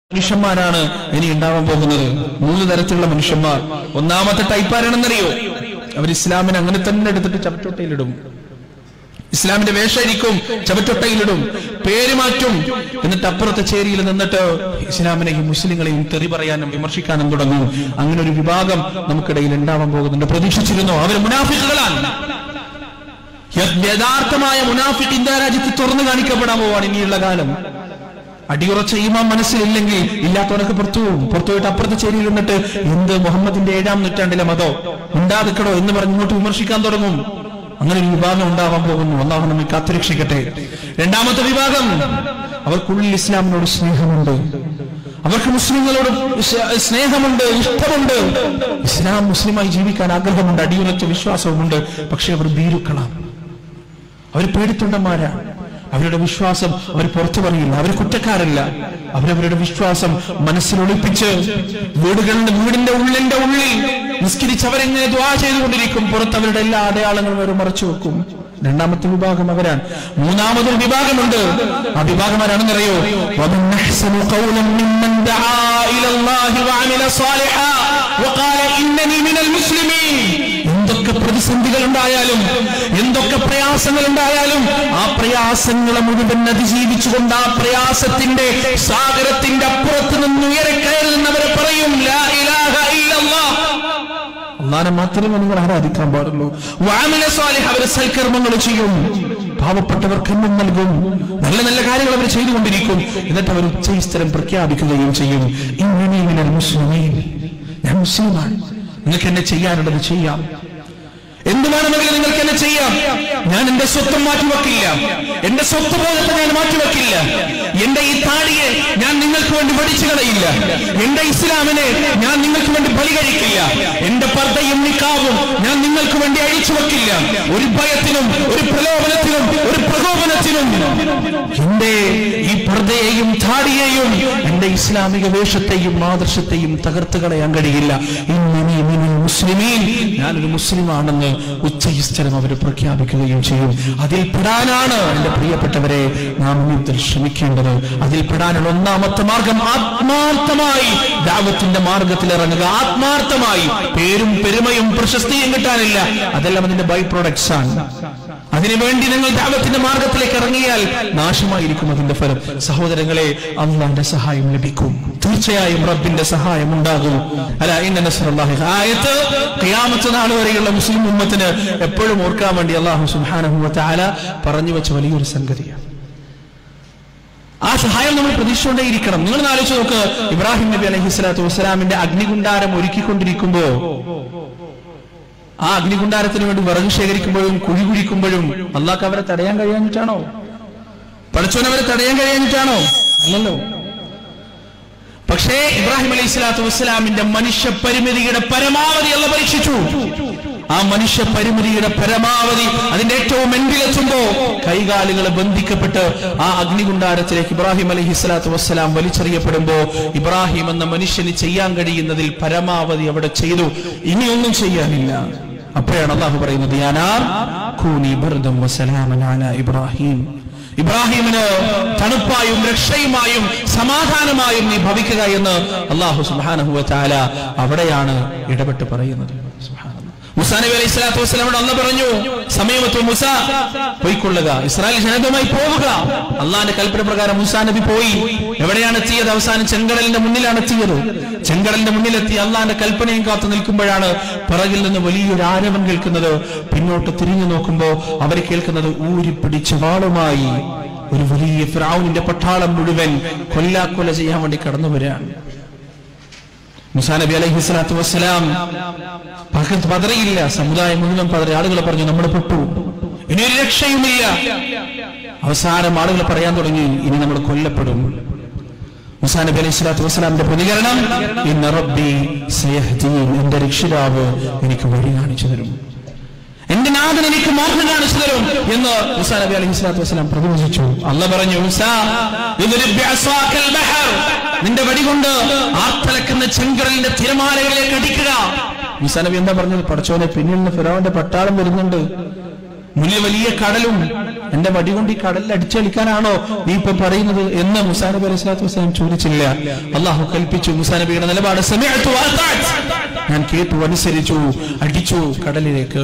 മനുഷ്യന്മാരാണ് ഇനി ഉണ്ടാവാൻ പോകുന്നത് മൂന്ന് തരത്തിലുള്ള മനുഷ്യന്മാർ ഒന്നാമത്തെ ടൈപ്പ് ആരാണെന്നറിയോ അവർ ഇസ്ലാമിനെ അങ്ങനെ തന്നെ എടുത്തിട്ട് ചവറ്റൊട്ടയിലിടും ഇസ്ലാമിന്റെ വേഷരിക്കും ചവറ്റൊട്ടയിലിടും പേര് മാറ്റും എന്നിട്ട് അപ്പുറത്തെ ചേരിയിൽ നിന്നിട്ട് ഇസ്ലാമിനെയും മുസ്ലിങ്ങളെയും തെറി പറയാനും വിമർശിക്കാനും തുടങ്ങും അങ്ങനെ ഒരു വിഭാഗം നമുക്കിടയിൽ ഉണ്ടാവാൻ പോകുന്നുണ്ട് പ്രതീക്ഷിച്ചിരുന്നു അവർ മുനാഫിക്കുകളാണ് യഥാർത്ഥമായ മുനാഫിക് ഇന്ത്യ രാജ്യത്ത് തുറന്നു കാണിക്കപ്പെടാൻ പോവാണ് ഇനിയുള്ള കാലം അടിയുറച്ച ഈമാൻ മനസ്സിലില്ലെങ്കിൽ ഇല്ലാത്തവനൊക്കെ പുറത്തു പോകും പുറത്തു പോയിട്ട് അപ്പുറത്തെ ചേരിയിൽ നിന്നിട്ട് എന്ത് മുഹമ്മദിന്റെ ഏഴാം നൂറ്റാണ്ടിലെ മതോ ഉണ്ടാതിക്കടോ എന്ന് പറഞ്ഞ് ഇങ്ങോട്ട് വിമർശിക്കാൻ തുടങ്ങും അങ്ങനെ ഒരു വിഭാഗം ഉണ്ടാവാൻ പോകുന്നു ഒന്നാമത് നമ്മെ കാത്തുരക്ഷിക്കട്ടെ രണ്ടാമത്തെ വിഭാഗം അവർക്കുള്ളിൽ ഇസ്ലാമിനോട് സ്നേഹമുണ്ട് അവർക്ക് മുസ്ലിങ്ങളോട് സ് സ്നേഹമുണ്ട് ഇഷ്ടമുണ്ട് ഇസ്ലാം മുസ്ലിമായി ജീവിക്കാൻ ആഗ്രഹമുണ്ട് അടിയുറച്ച വിശ്വാസവുമുണ്ട് പക്ഷെ അവർ ഭീരുക്കളാണ് അവർ പേടിത്തൊണ്ടന്മാരാണ് അവരുടെ വിശ്വാസം അവർ പുറത്തു പറയില്ല അവർ കുറ്റക്കാരല്ല അവരവരുടെ വിശ്വാസം മനസ്സിലൊളിപ്പിച്ച് വീടുകളുടെ വീടിന്റെ ഉള്ളിന്റെ ഉള്ളിൽ നിസ്കരിച്ച് അവരെങ്ങനെ ദ്വാ ചെയ്തുകൊണ്ടിരിക്കും പുറത്ത് അവരുടെ എല്ലാ അടയാളങ്ങളും അവർ മറച്ചു വെക്കും രണ്ടാമത്തെ വിഭാഗം അവരാണ് മൂന്നാമതൊരു വിഭാഗമുണ്ട് ആ വിഭാഗം ആരാണെന്നറിയോ وَمَنْ أَحْسَنُ قَوْلًا مِمَّنْ دَعَا إِلَى اللَّهِ وَعَمِلَ صَالِحًا وَقَالَ إِنَّنِي مِنَ الْمُسْلِمِينَ എന്തൊക്കെ പ്രതിസന്ധികൾ ഉണ്ടായാലും എന്തൊക്കെ പ്രയാസങ്ങൾ ഉണ്ടായാലും ആ പ്രയാസങ്ങളെ മുഴുവൻ അതിജീവിച്ചുകൊണ്ട് ആ പ്രയാസത്തിന്റെ സാഗരത്തിന്റെ അപ്പുറത്ത് നിന്ന് ഉയരെ കയറി നിന്നവരെ പറയും ലാ ഇലാഹ ഇല്ലല്ലാഹ് അള്ളാനെ മാത്രമേ നിങ്ങൾ ആരാധിക്കാൻ പാടുള്ളൂ വാമില സ്വാലിഹ് അവർ സൽക്കർമ്മങ്ങൾ ചെയ്യും പാവപ്പെട്ടവർക്ക് എന്നും നൽകും നല്ല നല്ല കാര്യങ്ങൾ അവർ ചെയ്തുകൊണ്ടിരിക്കും എന്നിട്ട് അവർ ഉച്ചസ്ഥലം പ്രഖ്യാപിക്കുകയും ചെയ്യും ഇങ്ങനെ മിനൽ മുസ്ലിമീൻ ഞാൻ മുസ്ലിമാണ് നിങ്ങൾക്ക് എന്നെ ചെയ്യാനുള്ളത് ചെയ്യാം എന്ത് വേണമെങ്കിലും നിങ്ങൾക്ക് എന്നെ ചെയ്യാം ഞാൻ എന്റെ സ്വത്തും മാറ്റിവെക്കില്ല എന്റെ സ്വത്ത് പോലത്തെ ഞാൻ മാറ്റിവെക്കില്ല എന്റെ ഈ താടിയെ ഞാൻ നിങ്ങൾക്ക് വേണ്ടി പഠിച്ചു കളയില്ല എന്റെ ഇസ്ലാമിനെ ഞാൻ നിങ്ങൾക്ക് വേണ്ടി ബലി കഴിക്കില്ല എന്റെ പർദ്ദയും നിക്കാവും ഞാൻ നിങ്ങൾക്ക് വേണ്ടി അഴിച്ചു വെക്കില്ല ഒരു ഭയത്തിനും ഒരു പ്രലോഭനത്തിനും ഒരു പ്രകോപനത്തിനും എന്റെ ഈ പർദ്ദയെയും താടിയെയും എന്റെ ഇസ്ലാമിക വേഷത്തെയും ആദർശത്തെയും തകർത്ത് കളയാൻ കഴിയില്ല ഇന്നീ മിനൽ മുസ്ലിമീൻ ഞാനൊരു മുസ്ലിമാണെന്ന് ഉച്ചയിസ്ഥലം അവർ പ്രഖ്യാപിക്കുകയും ചെയ്യും അതിൽ പെടാനാണ് എന്റെ പ്രിയപ്പെട്ടവരെ നാം ഇതിൽ ശ്രമിക്കേണ്ടത് അതിൽ പെടാനുള്ള ഒന്നാമത്തെ മാർഗം ആത്മാർത്ഥമായി ദാവത്തിന്റെ മാർഗത്തിൽ ഇറങ്ങുക ആത്മാർത്ഥമായി പേരും പെരുമയും പ്രശസ്തിയും കിട്ടാനില്ല അതെല്ലാം അതിന്റെ ബൈ പ്രൊഡക്ട്സ് ആണ് അതിനുവേണ്ടി നിങ്ങൾ ദാവത്തിന്റെ മാർഗത്തിലേക്ക് ഇറങ്ങിയാൽ നാശമായിരിക്കും അതിന്റെ ഫലം സഹോദരങ്ങളെ അള്ളാന്റെ സഹായം ലഭിക്കും തീർച്ചയായും റബ്ബിന്റെ സഹായം ഉണ്ടാകും അല്ല ഇന്ന നസ്റുല്ലാഹി ആയത്ത് ഖിയാമത്ത് നാൾ വരെയുള്ള മുസ്ലിം ഉമ്മത്തിന് എപ്പോഴും ഓർക്കാൻ വേണ്ടി അള്ളാഹു സുബ്ഹാനഹു വ തആല പറഞ്ഞു വെച്ച വലിയൊരു സംഗതിയാണ് ആ സഹായം നമ്മൾ പ്രതീക്ഷിച്ചുകൊണ്ടേയിരിക്കണം നിങ്ങൾ ആലോചിച്ച് നോക്ക് ഇബ്രാഹിം നബി അലൈഹി സ്വലാത്തു വസ്സലാമിന്റെ അഗ്നികുണ്ടാരം ഒരുക്കിക്കൊണ്ടിരിക്കുമ്പോ ആ അഗ്നികുണ്ടാരത്തിന് വേണ്ടി വിറക് ശേഖരിക്കുമ്പോഴും കുഴി കുഴിക്കുമ്പോഴും അള്ളാഹ് അവരെ തടയാൻ കഴിയാഞ്ഞിട്ടാണോ പഠിച്ചോൻ അവരെ തടയാൻ കഴിയാഞ്ഞിട്ടാണോ അല്ലല്ലോ പക്ഷേ ഇബ്രാഹിം അലൈഹി സ്വലാത്തു വസ്സലാമിന്റെ മനുഷ്യ പരിമിതിയുടെ പരമാവധി അല്ല പരീക്ഷിച്ചു ആ മനുഷ്യ പരിമിതിയുടെ പരമാവധി അതിന്റെ ഏറ്റവും എൻഡിലെത്തുമ്പോ കൈകാലുകൾ ബന്ധിക്കപ്പെട്ട് ആ അഗ്നികുണ്ടാരത്തിലേക്ക് ഇബ്രാഹിം അലൈഹി സ്വലാത്തു വസ്സലാം വലിച്ചെറിയപ്പെടുമ്പോ ഇബ്രാഹിം എന്ന മനുഷ്യന് ചെയ്യാൻ കഴിയുന്നതിൽ പരമാവധി അവിടെ ചെയ്തു ഇനിയൊന്നും ചെയ്യാനില്ല അപ്പോഴാണ് അള്ളാഹു പറയുന്നത് യാനാർ കൂനി ബർദം വസലാമൻ അലാ ഇബ്രാഹിം ഇബ്രാഹിമിന് തണുപ്പായും രക്ഷയുമായും സമാധാനമായും നീ ഭവിക്കുക എന്ന് അള്ളാഹു സുബ്ഹാനഹു വ തആല അവിടെയാണ് ഇടപെട്ട് പറയുന്നത് സുബ്ഹാനല്ലാഹ്. മുസാ നബി അലൈഹി സ്വലാത്തു വസ്സലാമോട് അല്ല പറഞ്ഞു സമയത്ത് മുസ പോയിക്കൊള്ളുക ഇസ്രായേൽ ജനതയുമായി പോവുക അള്ളാന്റെ കൽപ്പന പ്രകാരം മുസാ നബി പോയി എവിടെയാണ് എത്തിയത് അവസാനം ചെങ്കടലിന്റെ മുന്നിലാണ് എത്തിയത് ചെങ്കടലിന്റെ മുന്നിലെത്തി അള്ളാന്റെ കൽപ്പനയും കാത്തു നിൽക്കുമ്പോഴാണ് പിറകിൽ നിന്ന് വലിയൊരു ആരവം കേൾക്കുന്നത് പിന്നോട്ട് തിരിഞ്ഞു നോക്കുമ്പോ അവർ കേൾക്കുന്നത് ഊരി പിടിച്ച വാളുമായി ഒരു വലിയ ഫിറഔനിന്റെ പട്ടാളം മുഴുവൻ കൊല്ലാക്കൊല ചെയ്യാൻ വേണ്ടി കടന്നു വരികയാണ് മുസാ നബി അലൈഹി സ്വലാത്തു വസ്സലാം പകർത്ത് പതറിയില്ല സമുദായം മുഴുവൻ പതറി ആളുകൾ പറഞ്ഞു നമ്മൾ പെട്ടു ഇനി ഒരു രക്ഷയുമില്ല അവസാനം ആളുകൾ പറയാൻ തുടങ്ങി ഇനി നമ്മൾ കൊല്ലപ്പെടും മുസാ നബി അലൈഹി സ്വലാത്തു വസ്സലാമിന്റെ പ്രതികരണം ഇന്ന റബ്ബി സയഹ്ദീൻ എന്റെ രക്ഷിതാവ് എനിക്ക് വഴി കാണിച്ചു തരും എന്റെ നാഥൻ എനിക്ക് മാർഗം കാണിച്ചു തരും എന്ന് മുസാ നബി അലൈഹി സ്വലാത്തു വസ്സലാം പ്രവചിച്ചു അല്ല പറഞ്ഞു മുസാ ഇദ്രിബ് ബിഅസാക്കൽ ബഹർ നിന്റെ വടി കൊണ്ട് ആർത്തലക്കുന്ന ചെങ്കടലിന്റെ തിരമാലകളിലേക്ക് അടിക്കുക മുസാ നബി എന്താ പറഞ്ഞത് പടച്ചോനെ പിന്നിൽ നിന്ന് ഫിറോന്റെ പട്ടാളം വരുന്നുണ്ട് മുന്നിൽ വലിയ കടലും എന്റെ വടി കൊണ്ട് ഈ കടലിൽ അടിച്ചളിക്കാനാണോ നീ ഇപ്പൊ പറയുന്നത് എന്ന് മുസാ നബി അലൈഹി സ്വലാത്തു വസ്സലാം ചോദിച്ചില്ല അള്ളാഹു കൽപ്പിച്ചു മുസാ നബിയുടെ നിലപാട് "സമിഅ്തു വഅതഅ്ത്." ഞാൻ കേട്ടു അനുസരിച്ചു അടിച്ചു കടലിലേക്ക്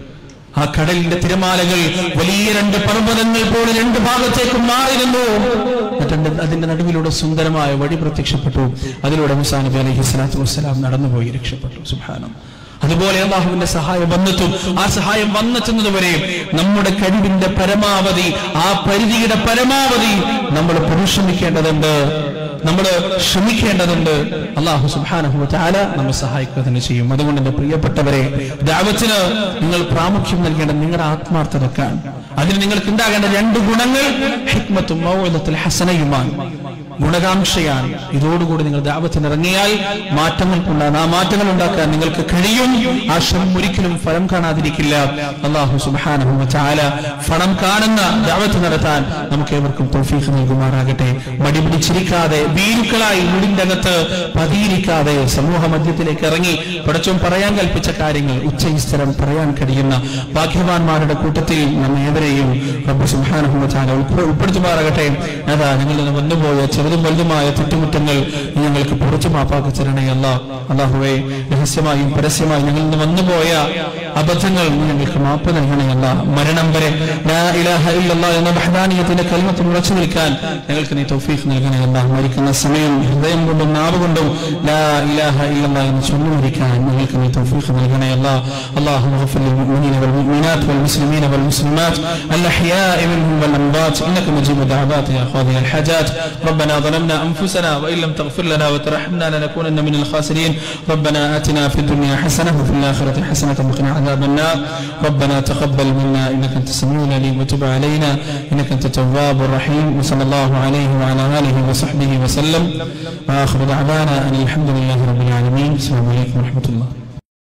ആ കടലിന്റെ തിരമാലകൾ വലിയ രണ്ട് പർവ്വതങ്ങൾ പോലെ രണ്ട് ഭാഗത്തേക്കും മാറിയിരുന്നു എന്നിട്ട് അതിന്റെ നടുവിലൂടെ സുന്ദരമായ വഴി പ്രത്യക്ഷപ്പെട്ടു അതിലൂടെ മുസാ നബി അലൈഹി സ്വലാത്തു വസ്സലാം നടന്നുപോയി രക്ഷപ്പെട്ടു സുബ്ഹാനം അതുപോലെ അള്ളാഹുവിന്റെ സഹായം വന്നെത്തും ആ സഹായം വന്നെത്തുന്നത് നമ്മുടെ കഴിവിന്റെ പരമാവധി ആ പരിധിയുടെ പരമാവധി നമ്മൾ പരിശ്രമിക്കേണ്ടതുണ്ട് നമ്മൾ ശ്രമിക്കേണ്ടതുണ്ട് അള്ളാഹു സുബാനഹു ചാല നമ്മെ സഹായിക്കുക തന്നെ ചെയ്യും അതുകൊണ്ട് എന്റെ പ്രിയപ്പെട്ടവരെ ദാവത്തിന് നിങ്ങൾ പ്രാമുഖ്യം നൽകേണ്ടത് നിങ്ങളുടെ ആത്മാർത്ഥതക്കാണ് അതിന് നിങ്ങൾക്ക് ഉണ്ടാകേണ്ട രണ്ട് ഗുണങ്ങൾ ഹിക്മത്തും മൗലത്തിൽ ഹസനയുമാണ് ഗുണകാംക്ഷയാണ് ഇതോടുകൂടി നിങ്ങൾ ദാവത്തിന് ഇറങ്ങിയാൽ മാറ്റങ്ങൾക്കുണ്ടാകും ആ മാറ്റങ്ങൾ ഉണ്ടാക്കാൻ നിങ്ങൾക്ക് കഴിയും ആ ശ്രമം ഒരിക്കലും ഫലം കാണാതിരിക്കില്ല അള്ളാഹു സുബാനഹു ചാല ഫലം കാണുന്ന ദാവത്ത് നടത്താൻ നമുക്ക് ഏവർക്കും തൗഫീഖ് നൽകുമാറാകട്ടെ മടി പിടിച്ചിരിക്കാതെ വീരുക്കളായി വീടിന്റെ അകത്ത് പതിയിരിക്കാതെ സമൂഹ മധ്യത്തിലേക്ക് ഇറങ്ങി പടച്ചോൻ പറയാൻ കൽപ്പിച്ച കാര്യങ്ങൾ ഉച്ചസ്ഥലം പറയാൻ കഴിയുന്ന ഭാഗ്യവാന്മാരുടെ കൂട്ടത്തിൽ നമ്മ ഏവരെയും റബ്ബ് സുബ്ഹാനഹു വതആല ഉൾപ്പെ- ഉൾപ്പെടുത്തുമാറാകട്ടെ അതാ ഞങ്ങളിൽ നിന്ന് വന്നുപോയ ചെറുതും വലുതുമായ തെറ്റുകുറ്റങ്ങൾ നീ ഞങ്ങൾക്ക് പുറത്തു മാപ്പാക്കി തരണേ അല്ല അള്ളാഹുവെ രഹസ്യമായും പരസ്യമായും ഞങ്ങളിൽ നിന്ന് വന്നുപോയ അബദ്ധങ്ങൾ നീ ഞങ്ങൾക്ക് മാപ്പ് നൽകണേ അല്ല മരണം വരെ ലാ ഇലാഹ ഇല്ലല്ലാഹ് എന്ന ബഹ്ദാനിയത്തിന്റെ കൽമത്തിൽ ഉറച്ചു നിൽക്കാൻ ഞങ്ങൾക്ക് നീ തൗഫീഖ് നൽകണേ അല്ല മരിക്കുന്ന സമയം ഹൃദയം കൊണ്ടും നാവ് കൊണ്ടും ലാ ഇലാഹ ഇല്ലല്ലാഹ് എന്ന് ചൊല്ലി മരിക്കാൻ ഞങ്ങൾക്ക് നീ തൗഫീഖ് നൽകണേ അല്ല اللهم اغفر للمؤمنين والمؤمنات والمسلمين والمسلمات الأحياء منهم والأموات إنك مجيب الدعوات يا قاضي الحاجات ربنا ظلمنا أنفسنا وإن لم تغفر لنا وترحمنا لنكونن من الخاسرين ربنا آتنا في الدنيا حسنة وفي الآخرة حسنة وقنا عذاب النار ربنا تقبل منا إنك أنت السميع العليم وتب علينا إنك أنت التواب الرحيم وصلى الله عليه وعلى آله وصحبه وسلم وآخر دعوانا أن الحمد لله رب العالمين السلام عليكم ورحمة الله